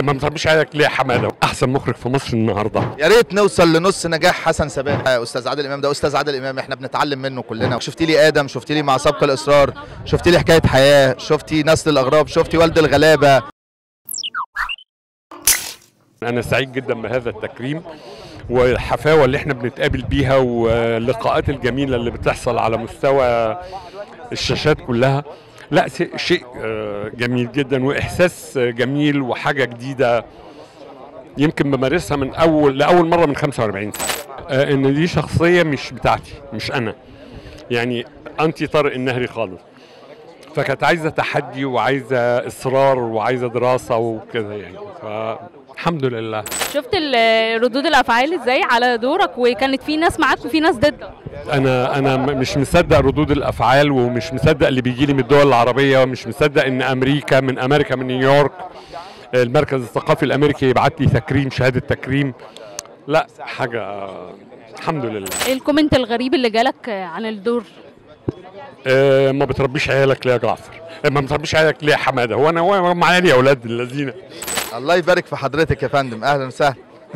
ما بتربيش عيالك ليه يا حماده احسن مخرج في مصر النهارده يا ريت نوصل لنص نجاح حسن سبانخ آه، استاذ عادل امام ده استاذ عادل امام احنا بنتعلم منه كلنا شفتي لي ادم شفتي لي مع سبق الاصرار شفتي لي حكايه حياه شفتي نسل الاغراب شفتي والد الغلابه انا سعيد جدا بهذا التكريم والحفاوه اللي احنا بنتقابل بيها واللقاءات الجميله اللي بتحصل على مستوى الشاشات كلها لا شيء- شيء آه، جميل جدا واحساس آه، جميل وحاجه جديده يمكن بمارسها من اول لاول مره من 45 سنه آه، ان دي شخصيه مش بتاعتي مش انا يعني انتي طارق النهري خالص فكانت عايزه تحدي وعايزه اصرار وعايزه دراسه وكده يعني فالحمد لله شفت ال- ردود الافعال ازاي على دورك وكانت في ناس معاك وفي ناس ضدك انا انا م- مش مصدق ردود الافعال ومش مصدق اللي بيجي لي من الدول العربيه ومش مصدق ان امريكا من امريكا من نيويورك المركز الثقافي الامريكي يبعت لي تكريم شهاده تكريم لا حاجه آه، الحمد لله ايه الكومنت الغريب اللي جالك عن الدور آه، ما بتربيش عيالك ليه يا جعفر آه، ما بتربيش عيالك ليه يا حماده هو انا هو معايا لي اولاد الذين الله يبارك في حضرتك يا فندم اهلا وسهلا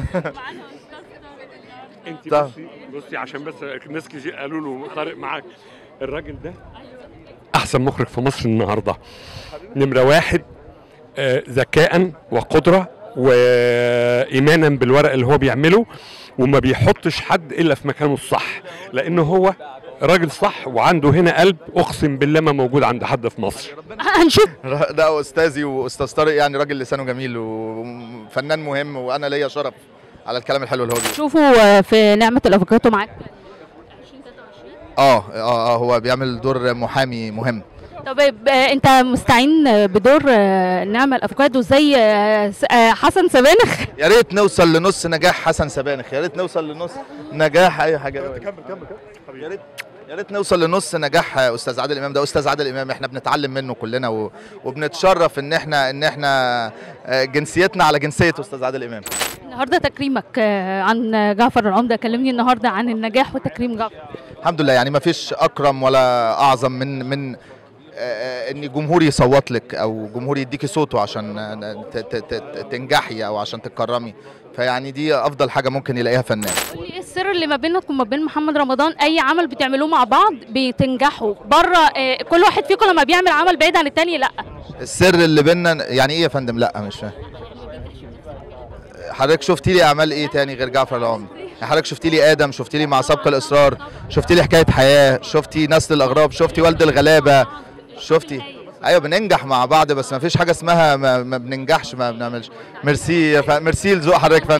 انت طب. بصي بصي عشان بس ناس كتير قالوا له طارق معاك الراجل ده احسن مخرج في مصر النهارده نمره واحد آه، ذكاء وقدره وايمانا بالورق اللي هو بيعمله وما بيحطش حد الا في مكانه الصح لانه هو راجل صح وعنده هنا قلب اقسم بالله ما موجود عند حد في مصر هنشوف ده استاذي واستاذ طارق يعني راجل لسانه جميل وفنان مهم وانا ليا شرف على الكلام الحلو اللي هو بيقوله شوفوا في نعمه الافوكاتو معاك اه اه اه هو بيعمل دور محامي مهم طب ب- انت مستعين بدور آه، نعمه الافوكادو زي آه، س- آه، حسن سبانخ يا ريت نوصل لنص نجاح حسن سبانخ يا ريت نوصل لنص نجاح اي حاجه كمل كمل كمل يا ريت يا ريت نوصل لنص نجاح استاذ عادل امام ده استاذ عادل امام احنا بنتعلم منه كلنا و... وبنتشرف ان احنا ان احنا آه، جنسيتنا على جنسيه استاذ عادل امام النهارده تكريمك آه، عن جعفر العمده كلمني النهارده عن النجاح وتكريم جعفر الحمد لله يعني ما فيش اكرم ولا اعظم من من آه، آه، ان جمهور يصوت لك او جمهور يديكي صوته عشان آه، ت- ت- ت- تنجحي او عشان تتكرمي فيعني دي افضل حاجه ممكن يلاقيها فنان قولي ايه السر اللي ما بينك وما بين محمد رمضان اي عمل بتعملوه مع بعض بتنجحوا بره آه، كل واحد فيكم لما بيعمل عمل بعيد عن التاني لا السر اللي بينا يعني ايه يا فندم لا مش فاهم حضرتك شفتي لي اعمال ايه تاني غير جعفر العمدة حضرتك شفتي لي ادم شفتي لي مع سبق الاصرار شفتي لي حكايه حياه شفتي نسل الاغراب شفتي والد الغلابه شفتي ايوه بننجح مع بعض بس ما فيش حاجه اسمها ما, ما بننجحش ما بنعملش ميرسي يا ف- ميرسي لذوق حضرتك يا فندم.